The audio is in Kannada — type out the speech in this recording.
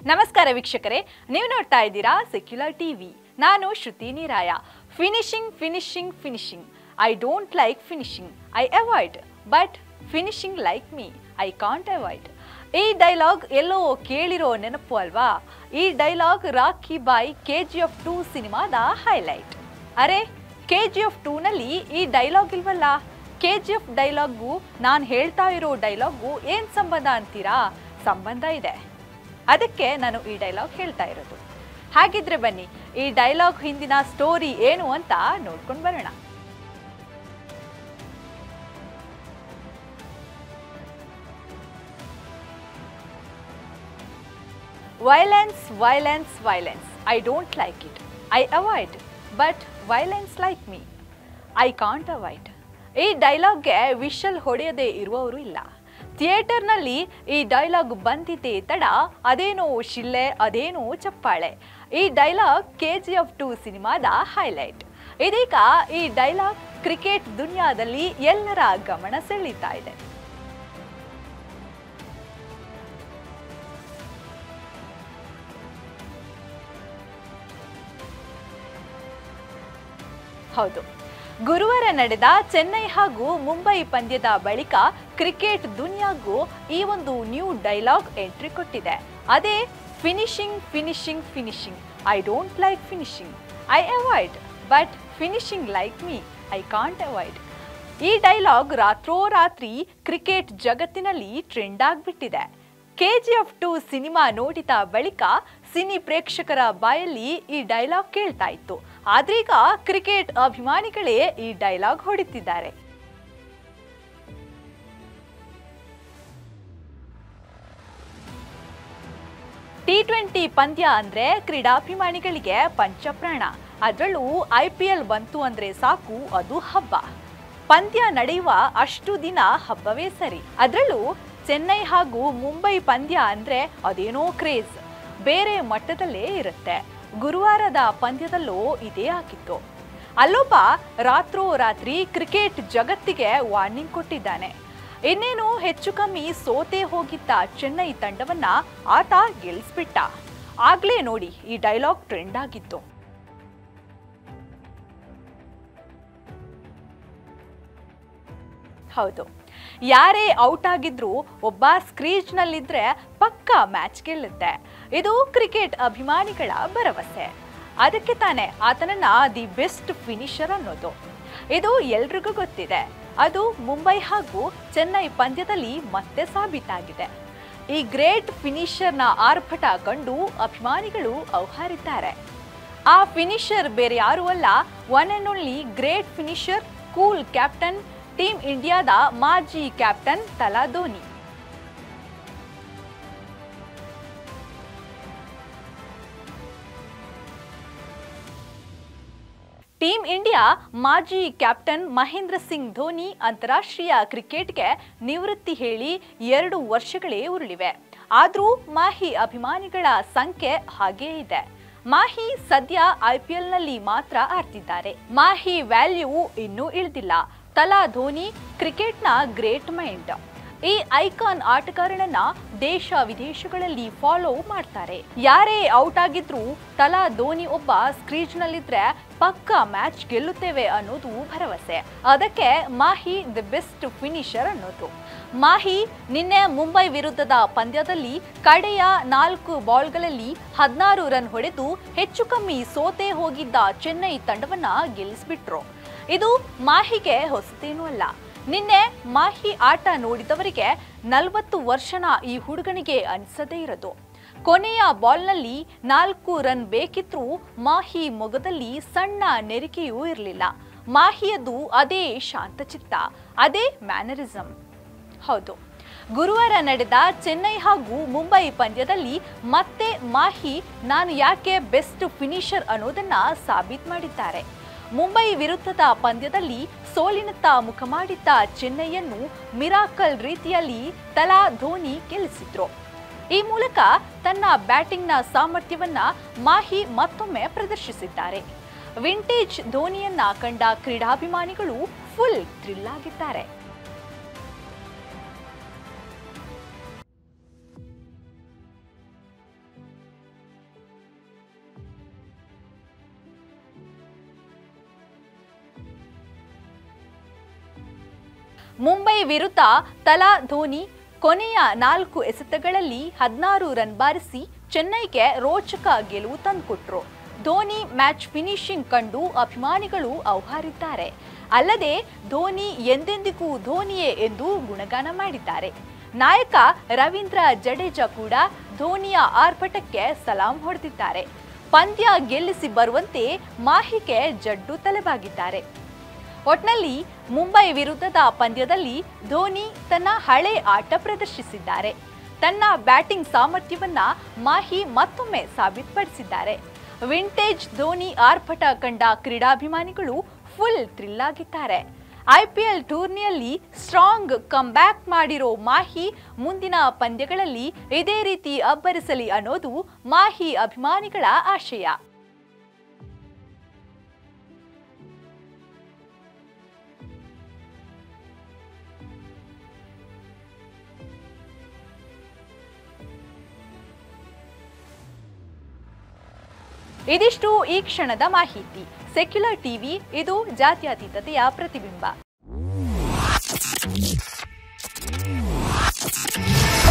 ನಮಸ್ಕಾರ ವೀಕ್ಷಕರೇ ನೀವು ನೋಡ್ತಾ ಇದ್ದೀರಾ ಸೆಕ್ಯುಲರ್ ಟಿವಿ ನಾನು ಶ್ರುತಿ ನೀರಾಯ finishing finishing finishing I don't like finishing I avoid but finishing like me I can't avoid ಈ ಡೈಲಾಗ್ ಎಲ್ಲೋ ಕೇಳಿರೋ ನೆನಪು ಅಲ್ವಾ ಈ ಡೈಲಾಗ್ ರಾಖಿ ಬಾಯ್ ಕೆ ಜಿ ಎಫ್ ಟೂ ಸಿನಿಮಾದ ಹೈಲೈಟ್ ಅರೆ ಕೆ ಜಿ ಎಫ್ ಟೂನಲ್ಲಿ ಈ ಡೈಲಾಗ್ ಇಲ್ವಲ್ಲ ಕೆ ಜಿ ಎಫ್ ಡೈಲಾಗು ನಾನು ಹೇಳ್ತಾ ಇರೋ ಡೈಲಾಗು ಏನು ಸಂಬಂಧ ಅಂತೀರಾ ಸಂಬಂಧ ಇದೆ ಅದಕ್ಕೆ ನಾನು ಈ ಡೈಲಾಗ್ ಹೇಳ್ತಾ ಇರೋದು ಹಾಗಿದ್ರೆ ಬನ್ನಿ ಈ ಡೈಲಾಗ್ ಹಿಂದಿನ ಸ್ಟೋರಿ ಏನು ಅಂತ ನೋಡ್ಕೊಂಡು ಬರೋಣ violence violence violence I don't like it I avoid but violence like me I can't avoid ಈ ಡೈಲಾಗ್ಗೆ ವಿಷಲ್ ಹೊಡೆಯದೇ ಇರುವವರು ಇಲ್ಲ ಥಿಯೇಟರ್ನಲ್ಲಿ ಈ ಡೈಲಾಗ್ ಬಂದಿದ್ದೇ ತಡ ಅದೇನೋ ಶಿಲ್ಲೆ ಅದೇನೋ ಚಪ್ಪಾಳೆ ಈ dialogue K G F two ಸಿನಿಮಾದ ಹೈಲೈಟ್ ಇದೀಗ ಈ ಡೈಲಾಗ್ ಕ್ರಿಕೆಟ್ ದುನಿಯಾದಲ್ಲಿ ಎಲ್ಲರ ಗಮನ ಸೆಳೀತಾ ಇದೆ ಹೌದು ಗುರುವಾರ ನಡೆದ ಚೆನ್ನೈ ಹಾಗೂ ಮುಂಬೈ ಪಂದ್ಯದ ಬಳಿಕ ಕ್ರಿಕೆಟ್ ದುನಿಯಾಗೂ ಈ ಒಂದು ನ್ಯೂ ಡೈಲಾಗ್ ಎಂಟ್ರಿ ಕೊಟ್ಟಿದೆ ಅದೇ finishing finishing finishing I don't like finishing I avoid but finishing like me I can't avoid ಈ ಡೈಲಾಗ್ ರಾತ್ರೋರಾತ್ರಿ ಕ್ರಿಕೆಟ್ ಜಗತ್ತಿನಲ್ಲಿ ಟ್ರೆಂಡ್ ಆಗಿಬಿಟ್ಟಿದೆ ಕೆಜಿಎಫ್ ಟು ಸಿನಿಮಾ ನೋಡಿದ ಬಳಿಕ ಸಿನಿ ಪ್ರೇಕ್ಷಕರ ಬಾಯಲ್ಲಿ ಈ ಡೈಲಾಗ್ ಕೇಳ್ತಾ ಇತ್ತು ಆದ್ರೀಗ ಕ್ರಿಕೆಟ್ ಅಭಿಮಾನಿಗಳೇ ಈ ಡೈಲಾಗ್ ಹೊಡಿತಿದ್ದಾರೆ ಟಿ ಟ್ವೆಂಟಿ ಪಂದ್ಯ ಅಂದ್ರೆ ಕ್ರೀಡಾಭಿಮಾನಿಗಳಿಗೆ ಪಂಚಪ್ರಾಣ ಅದರಲ್ಲೂ ಐ ಪಿ ಎಲ್ ಬಂತು ಅಂದ್ರೆ ಸಾಕು ಅದು ಹಬ್ಬ ಪಂದ್ಯ ನಡೆಯುವ ಅಷ್ಟು ದಿನ ಹಬ್ಬವೇ ಸರಿ ಅದರಲ್ಲೂ ಚೆನ್ನೈ ಹಾಗೂ ಮುಂಬೈ ಪಂದ್ಯ ಅಂದ್ರೆ ಅದೇನೋ ಕ್ರೇಜ್ ಬೇರೆ ಮಟ್ಟದಲ್ಲೇ ಇರುತ್ತೆ ಗುರುವಾರದ ಪಂದ್ಯದಲ್ಲೂ ಇದೇ ಆಗಿತ್ತು ಅಲ್ಲೊಬ್ಬ ರಾತ್ರೋರಾತ್ರಿ ಕ್ರಿಕೆಟ್ ಜಗತ್ತಿಗೆ ವಾರ್ನಿಂಗ್ ಕೊಟ್ಟಿದ್ದಾನೆ ಇನ್ನೇನು ಹೆಚ್ಚು ಕಮ್ಮಿ ಸೋತೆ ಹೋಗಿದ್ದ ಚೆನ್ನೈ ತಂಡವನ್ನ ಆತ ಗೆಲ್ಲಿಸ್ಬಿಟ್ಟ ಆಗ್ಲೇ ನೋಡಿ ಈ ಡೈಲಾಗ್ ಟ್ರೆಂಡ್ ಆಗಿತ್ತು ಹೌದು ಯಾರೇ ಔಟ್ ಆಗಿದ್ರು ಒಬ್ಬ ಸ್ಕ್ರೀಜ್ನಲ್ಲಿದ್ರೆ ಪಕ್ಕ ಮ್ಯಾಚ್ ಗೆಲ್ಲುತ್ತೆ ಇದು ಕ್ರಿಕೆಟ್ ಅಭಿಮಾನಿಗಳ ಭರವಸೆ ಅದಕ್ಕೆ ತಾನೇ ಆತನನ್ನ ದಿ ಬೆಸ್ಟ್ ಫಿನಿಷರ್ ಅನ್ನೋದು ಇದು ಎಲ್ರಿಗೂ ಗೊತ್ತಿದೆ ಅದು ಮುಂಬೈ ಹಾಗೂ ಚೆನ್ನೈ ಪಂದ್ಯದಲ್ಲಿ ಮತ್ತೆ ಸಾಬೀತಾಗಿದೆ ಈ ಗ್ರೇಟ್ ಫಿನಿಷರ್ನ ಆರ್ಭಟ ಕಂಡು ಅಭಿಮಾನಿಗಳು ಔಹಾರಿದ್ದಾರೆ ಆ ಫಿನಿಷರ್ ಬೇರೆ ಯಾರೂ ಅಲ್ಲ one and only great finisher cool captain team ಇಂಡಿಯಾದ ಮಾಜಿ captain Thala Dhoni team India ಮಾಜಿ ಕ್ಯಾಪ್ಟನ್ ಮಹೇಂದ್ರ ಸಿಂಗ್ ಧೋನಿ ಅಂತಾರಾಷ್ಟ್ರೀಯ ಕ್ರಿಕೆಟ್ಗೆ ನಿವೃತ್ತಿ ಹೇಳಿ ಎರಡು ವರ್ಷಗಳೇ ಉರುಳಿವೆ ಆದರೂ ಮಾಹಿ ಅಭಿಮಾನಿಗಳ ಸಂಖ್ಯೆ ಹಾಗೇ ಇದೆ ಮಾಹಿ ಸದ್ಯ ಐಪಿಎಲ್ನಲ್ಲಿ ಮಾತ್ರ ಆಡ್ತಿದ್ದಾರೆ ಮಾಹಿ ವ್ಯಾಲ್ಯೂ ಇನ್ನೂ ಇಳಿದಿಲ್ಲ ತಲಾ ಧೋನಿ ಕ್ರಿಕೆಟ್ನ ಗ್ರೇಟ್ ಮೈಂಡ್ ಈ ಐಕಾನ್ ಆಟಗಾರನನ್ನ ದೇಶ ವಿದೇಶಗಳಲ್ಲಿ ಫಾಲೋ ಮಾಡ್ತಾರೆ ಯಾರೇ ಔಟ್ ಆಗಿದ್ರು ತಲಾ ಧೋನಿ ಒಬ್ಬ ಸ್ಕ್ರೀಜ್ನಲ್ಲಿದ್ರೆ ಪಕ್ಕ ಮ್ಯಾಚ್ ಗೆಲ್ಲುತ್ತೇವೆ ಅನ್ನೋದು ಭರವಸೆ ಅದಕ್ಕೆ ಮಾಹಿ ದಿ ಬೆಸ್ಟ್ ಫಿನಿಷರ್ ಅನ್ನೋದು ಮಾಹಿ ನಿನ್ನೆ ಮುಂಬೈ ವಿರುದ್ಧದ ಪಂದ್ಯದಲ್ಲಿ ಕಡೆಯ ನಾಲ್ಕು ಬಾಲ್ಗಳಲ್ಲಿ ಹದಿನಾರು ರನ್ ಹೊಡೆದು ಹೆಚ್ಚು ಕಮ್ಮಿ ಸೋತೆ ಹೋಗಿದ್ದ ಚೆನ್ನೈ ತಂಡವನ್ನ ಗೆಲ್ಲಿಸ್ಬಿಟ್ರು ಇದು ಮಾಹಿಗೆ ಹೊಸತೇನೂ ಅಲ್ಲ ನಿನ್ನೆ ಮಾಹಿ ಆಟ ನೋಡಿದವರಿಗೆ ನಲವತ್ತು ವರ್ಷನ ಈ ಹುಡುಗನಿಗೆ ಅನಿಸದೇ ಇರೋದು ಕೊನೆಯ ಬಾಲ್ನಲ್ಲಿ ನಾಲ್ಕು ರನ್ ಬೇಕಿದ್ರೂ ಮಾಹಿ ಮೊಗದಲ್ಲಿ ಸಣ್ಣ ನೆರಿಕೆಯೂ ಇರಲಿಲ್ಲ ಮಾಹಿಯದು ಅದೇ ಶಾಂತಚಿತ್ತ ಅದೇ ಮ್ಯಾನರಿಸಂ ಹೌದು ಗುರುವಾರ ನಡೆದ ಚೆನ್ನೈ ಹಾಗೂ ಮುಂಬೈ ಪಂದ್ಯದಲ್ಲಿ ಮತ್ತೆ ಮಾಹಿ ನಾನು ಯಾಕೆ ಬೆಸ್ಟ್ ಫಿನಿಷರ್ ಅನ್ನೋದನ್ನ ಸಾಬೀತು ಮಾಡಿದ್ದಾರೆ ಮುಂಬೈ ವಿರುದ್ಧದ ಪಂದ್ಯದಲ್ಲಿ ಸೋಲಿನತ್ತ ಮುಖ ಮಾಡಿದ್ದ ಚೆನ್ನೈಯನ್ನು ಮಿರಾಕಲ್ ರೀತಿಯಲ್ಲಿ ತಲಾ ಧೋನಿ ಗೆಲ್ಲಿಸಿದ್ರು ಈ ಮೂಲಕ ತನ್ನ ಬ್ಯಾಟಿಂಗ್ನ ಸಾಮರ್ಥ್ಯವನ್ನ ಮಾಹಿ ಮತ್ತೊಮ್ಮೆ ಪ್ರದರ್ಶಿಸಿದ್ದಾರೆ ವಿಂಟೇಜ್ ಧೋನಿಯನ್ನ ಕಂಡ ಕ್ರೀಡಾಭಿಮಾನಿಗಳು ಫುಲ್ ಥ್ರಿಲ್ ಆಗಿದ್ದಾರೆ ಮುಂಬೈ ವಿರುದ್ಧ ತಲಾ ಧೋನಿ ಕೊನೆಯ ನಾಲ್ಕು ಎಸೆತಗಳಲ್ಲಿ ಹದಿನಾರು ರನ್ ಬಾರಿಸಿ ಚೆನ್ನೈಗೆ ರೋಚಕ ಗೆಲುವು ತಂದುಕೊಟ್ರು ಧೋನಿ ಮ್ಯಾಚ್ ಫಿನಿಶಿಂಗ್ ಕಂಡು ಅಭಿಮಾನಿಗಳು ಔಹಾರಿದ್ದಾರೆ ಅಲ್ಲದೆ ಧೋನಿ ಎಂದೆಂದಿಗೂ ಧೋನಿಯೇ ಎಂದು ಗುಣಗಾನ ಮಾಡಿದ್ದಾರೆ ನಾಯಕ ರವೀಂದ್ರ ಜಡೇಜಾ ಕೂಡ ಧೋನಿಯ ಆರ್ಭಟಕ್ಕೆ ಸಲಾಂ ಹೊಡೆದಿದ್ದಾರೆ ಪಂದ್ಯ ಗೆಲ್ಲಿಸಿ ಬರುವಂತೆ ಮಾಹಿಗೆ ಜಡ್ಡು ತಲೆಬಾಗಿದ್ದಾರೆ ಒಟ್ನಲ್ಲಿ ಮುಂಬೈ ವಿರುದ್ಧದ ಪಂದ್ಯದಲ್ಲಿ ಧೋನಿ ತನ್ನ ಹಳೆ ಆಟ ಪ್ರದರ್ಶಿಸಿದ್ದಾರೆ ತನ್ನ ಬ್ಯಾಟಿಂಗ್ ಸಾಮರ್ಥ್ಯವನ್ನ ಮಾಹಿ ಮತ್ತೊಮ್ಮೆ ಸಾಬೀತುಪಡಿಸಿದ್ದಾರೆ ವಿಂಟೇಜ್ ಧೋನಿ ಆರ್ಭಟ ಕಂಡ ಕ್ರೀಡಾಭಿಮಾನಿಗಳು ಫುಲ್ ಥ್ರಿಲ್ ಆಗಿದ್ದಾರೆ ಐಪಿಎಲ್ ಟೂರ್ನಿಯಲ್ಲಿ ಸ್ಟ್ರಾಂಗ್ ಬ್ಯಾಕ್ ಮಾಡಿರೋ ಮಾಹಿ ಮುಂದಿನ ಪಂದ್ಯಗಳಲ್ಲಿ ಇದೇ ರೀತಿ ಅಬ್ಬರಿಸಲಿ ಅನ್ನೋದು ಮಾಹಿ ಅಭಿಮಾನಿಗಳ ಆಶಯ ಇದಿಷ್ಟು ಈ ಕ್ಷಣದ ಮಾಹಿತಿ ಸೆಕ್ಯುಲರ್ ಟಿವಿ ಇದು ಜಾತ್ಯತೀತತೆಯ ಪ್ರತಿಬಿಂಬ